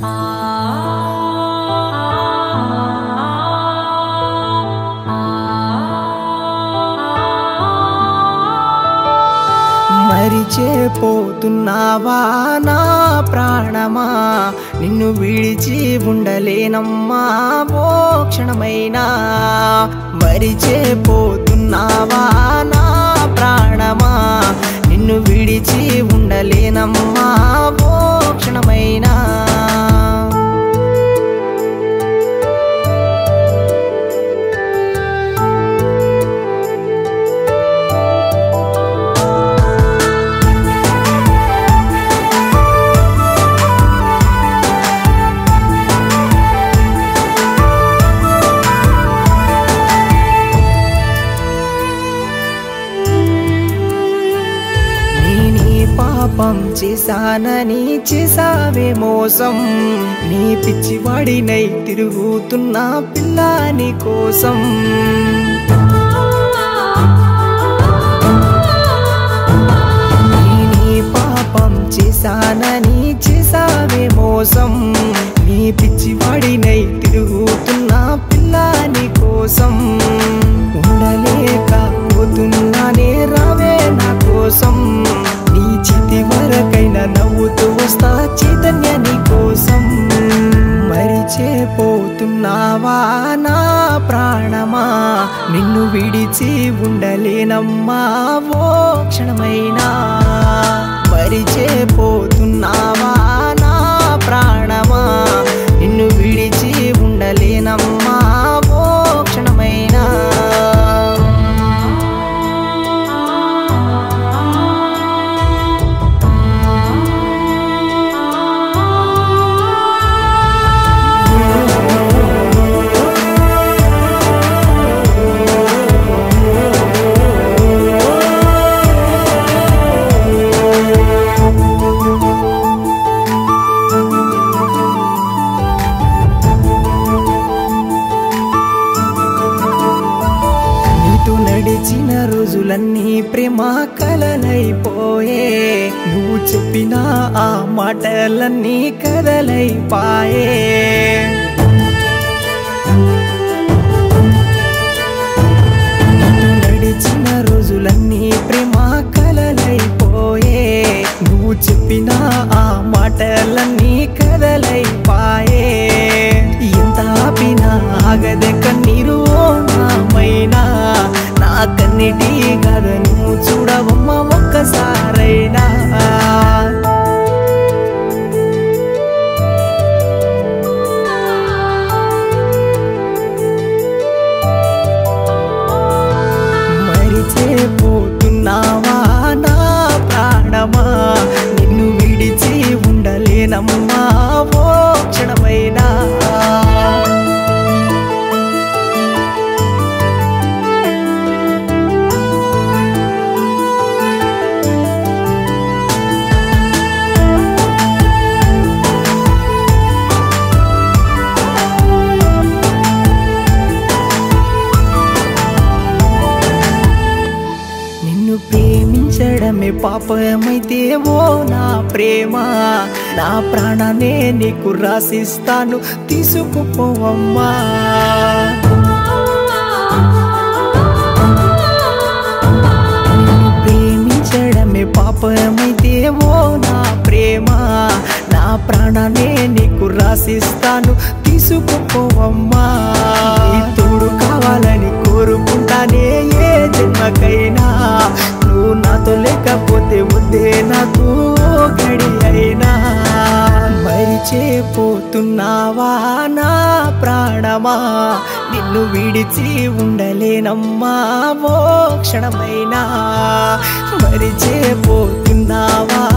మరిచేపోతున్నావా నా ప్రాణమా నిన్ను విడిచి ఉండలేనమ్మా ఓ క్షణమైనా మరిచేపోతున్నావా నా ప్రాణమా నిన్ను విడిచి ఉండలేనమ్మా ఓ క్షణమైనా నీ నీ పాపం చేశానని చేసావే మోసం నీ పిచ్చివాడినై తిరుగుతున్న పిల్లాని కోసం నీ నీ పాపం చేశానని చేసావే మోసం నీ పిచ్చివాడినై తిరుగుతున్న పిల్లాని కోసం ఉండలేక పోతున్నానే రావే నా కోసం నీ చితి వరకైనా నవ్వుతూ వస్తా చైతన్య నీ కోసం మరిచేపోతున్నావా నా ప్రాణమా నిన్ను విడిచి ఉండలేనమ్మా ఓ క్షణమైనా మరిచేపోతున్నావా నా ప్రాణమా నిన్ను విడిచి ఉండలేనమ్మా ఓ క్షణమైనా నీతో నడిచిన రోజులన్నీ ప్రేమ కలలైపోయే నువ్వు చెప్పిన ఆ మాటలన్నీ కదలైపాయే నీతో నడిచిన రోజులన్నీ ప్రేమ కలలైపోయే నువ్వు చెప్పిన ఆ మాటలన్నీ కదలైపాయే ఎంత ఆపినా ఆగదే కన్నీరు ఓ నామైనా నా కన్నిటి గదను చూడవమ్మ ఒక్కసారైనా మరిచేపోతున్నావా నా ప్రాణమా నిన్ను విడిచి ఉండలేనమ్మా ఓ క్షణమైనా నిన్ను ప్రేమించడమే పాపమైతే ఓ నా ప్రేమ నా ప్రాణానే నీకు రాసిస్తాను తీసుకుపోవమ్మా నిన్ను ప్రేమించడమే పాపమైతే ఓ నా ప్రేమ నా ప్రాణానే నీకు రాసిస్తాను తీసుకుపోవమ్మా నీ తోడు కావాలని కోరుకుంటానే ఏ జన్మకైనా నువ్వు నాతో లేకపోతే వద్దే నాకు ఓ గడి అయినా మరిచేపోతున్నావా నా ప్రాణమా నిన్ను విడిచి ఉండలేనమ్మా ఓ క్షణమైనా మరిచేపోతున్నావా